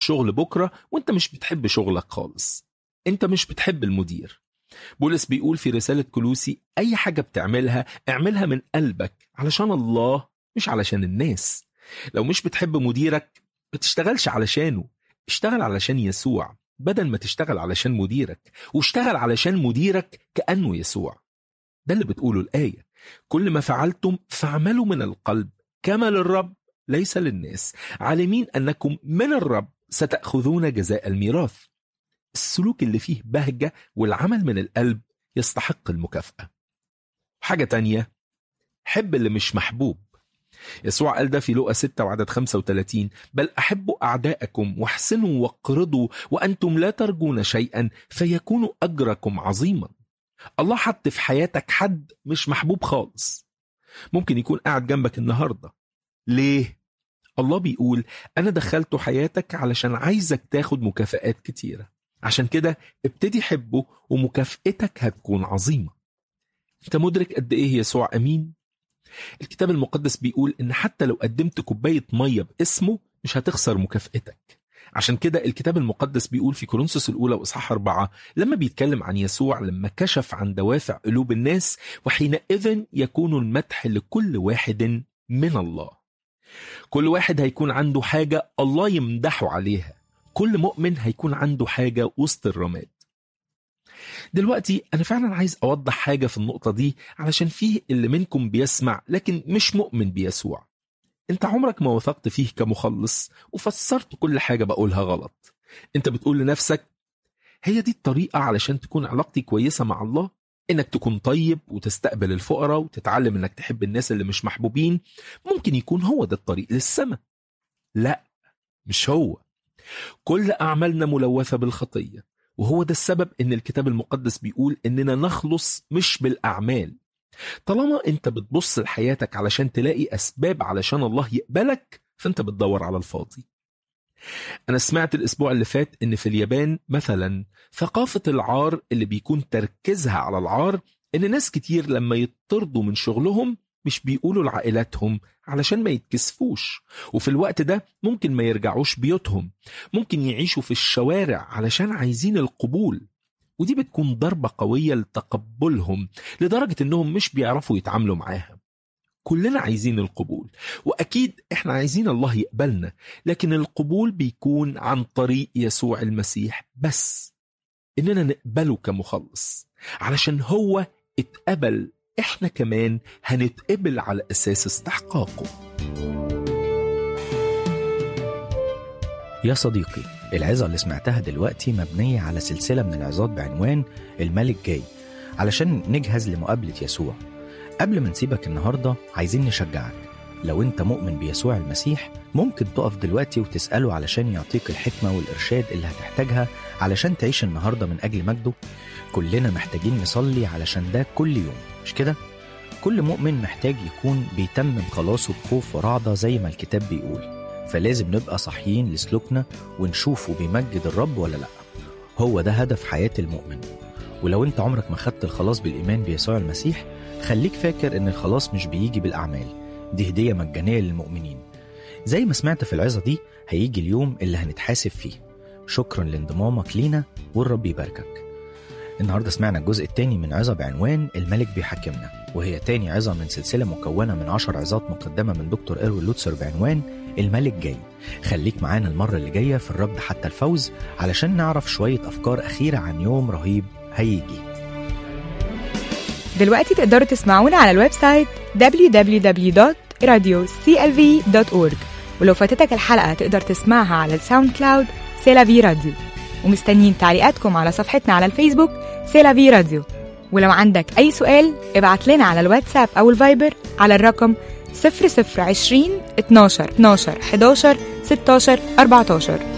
شغل بكرة وانت مش بتحب شغلك خالص انت مش بتحب المدير بولس بيقول في رسالة كلوسي أي حاجة بتعملها اعملها من قلبك علشان الله مش علشان الناس لو مش بتحب مديرك ما تشتغلش علشانه اشتغل علشان يسوع بدل ما تشتغل علشان مديرك واشتغل علشان مديرك كأنه يسوع ده اللي بتقوله الآية كل ما فعلتم فاعملوا من القلب كما للرب ليس للناس عالمين أنكم من الرب ستأخذون جزاء الميراث السلوك اللي فيه بهجة والعمل من القلب يستحق المكافأة حاجة تانية حب اللي مش محبوب يسوع قال ده في لقا 6 وعدد 35 بل أحبوا أعداءكم واحسنوا واقرضوا وأنتم لا ترجون شيئا فيكون أجركم عظيما الله حط في حياتك حد مش محبوب خالص ممكن يكون قاعد جنبك النهاردة ليه؟ الله بيقول أنا دخلته حياتك علشان عايزك تاخد مكافآت كتيرة عشان كده ابتدي حبه ومكافئتك هتكون عظيمة انت مدرك قد ايه يسوع امين الكتاب المقدس بيقول ان حتى لو قدمت كوباية مية باسمه مش هتخسر مكافئتك عشان كده الكتاب المقدس بيقول في كورنثوس الأولى وإصحاح أربعة لما بيتكلم عن يسوع لما كشف عن دوافع قلوب الناس وحينئذ يكون المدح لكل واحد من الله كل واحد هيكون عنده حاجة الله يمدحه عليها كل مؤمن هيكون عنده حاجة وسط الرماد دلوقتي أنا فعلا عايز أوضح حاجة في النقطة دي علشان فيه اللي منكم بيسمع لكن مش مؤمن بيسوع انت عمرك ما وثقت فيه كمخلص وفسرت كل حاجة بقولها غلط انت بتقول لنفسك هي دي الطريقة علشان تكون علاقتي كويسة مع الله انك تكون طيب وتستقبل الفقراء وتتعلم انك تحب الناس اللي مش محبوبين ممكن يكون هو ده الطريق للسماء لا مش هو كل أعمالنا ملوثة بالخطية وهو ده السبب ان الكتاب المقدس بيقول اننا نخلص مش بالاعمال طالما انت بتبص لحياتك علشان تلاقي اسباب علشان الله يقبلك فانت بتدور على الفاضي انا سمعت الاسبوع اللي فات ان في اليابان مثلا ثقافة العار اللي بيكون تركيزها على العار ان ناس كتير لما يطردوا من شغلهم مش بيقولوا لعائلاتهم علشان ما يتكسفوش وفي الوقت ده ممكن ما يرجعوش بيوتهم ممكن يعيشوا في الشوارع علشان عايزين القبول ودي بتكون ضربة قوية لتقبلهم لدرجة انهم مش بيعرفوا يتعاملوا معاها كلنا عايزين القبول واكيد احنا عايزين الله يقبلنا لكن القبول بيكون عن طريق يسوع المسيح بس اننا نقبله كمخلص علشان هو اتقبل احنا كمان هنتقبل على اساس استحقاقه يا صديقي العظة اللي سمعتها دلوقتي مبنية على سلسلة من العظات بعنوان الملك جاي علشان نجهز لمقابلة يسوع قبل ما نسيبك النهاردة عايزين نشجعك لو انت مؤمن بيسوع المسيح ممكن تقف دلوقتي وتسأله علشان يعطيك الحكمة والإرشاد اللي هتحتاجها علشان تعيش النهاردة من أجل مجده كلنا محتاجين نصلي علشان ده كل يوم مش كده؟ كل مؤمن محتاج يكون بيتمم خلاصه بخوف ورعدة زي ما الكتاب بيقول فلازم نبقى صحيين لسلوكنا ونشوفه بيمجد الرب ولا لا هو ده هدف حياة المؤمن ولو انت عمرك ما خدت الخلاص بالإيمان بيسوع المسيح خليك فاكر ان الخلاص مش بيجي بالأعمال دي هدية مجانية للمؤمنين زي ما سمعت في العظة دي هيجي اليوم اللي هنتحاسب فيه شكرا لانضمامك لينا والرب يباركك النهارده سمعنا الجزء الثاني من عظة بعنوان الملك بيحكمنا وهي تاني عظة من سلسلة مكونة من عشر عظات مقدمة من دكتور إيروين لوتسر بعنوان الملك جاي خليك معانا المرة اللي جاية في الركض حتى الفوز علشان نعرف شوية أفكار أخيرة عن يوم رهيب هيجي دلوقتي تقدروا تسمعونا على الويب سايت www.radioclv.org ولو فاتتك الحلقة تقدر تسمعها على الساوند كلاود سيلافي راديو ومستنيين تعليقاتكم على صفحتنا على الفيسبوك سيلافي راديو ولو عندك أي سؤال ابعت لنا على الواتساب أو الفايبر على الرقم 0020 12 12 11 16 14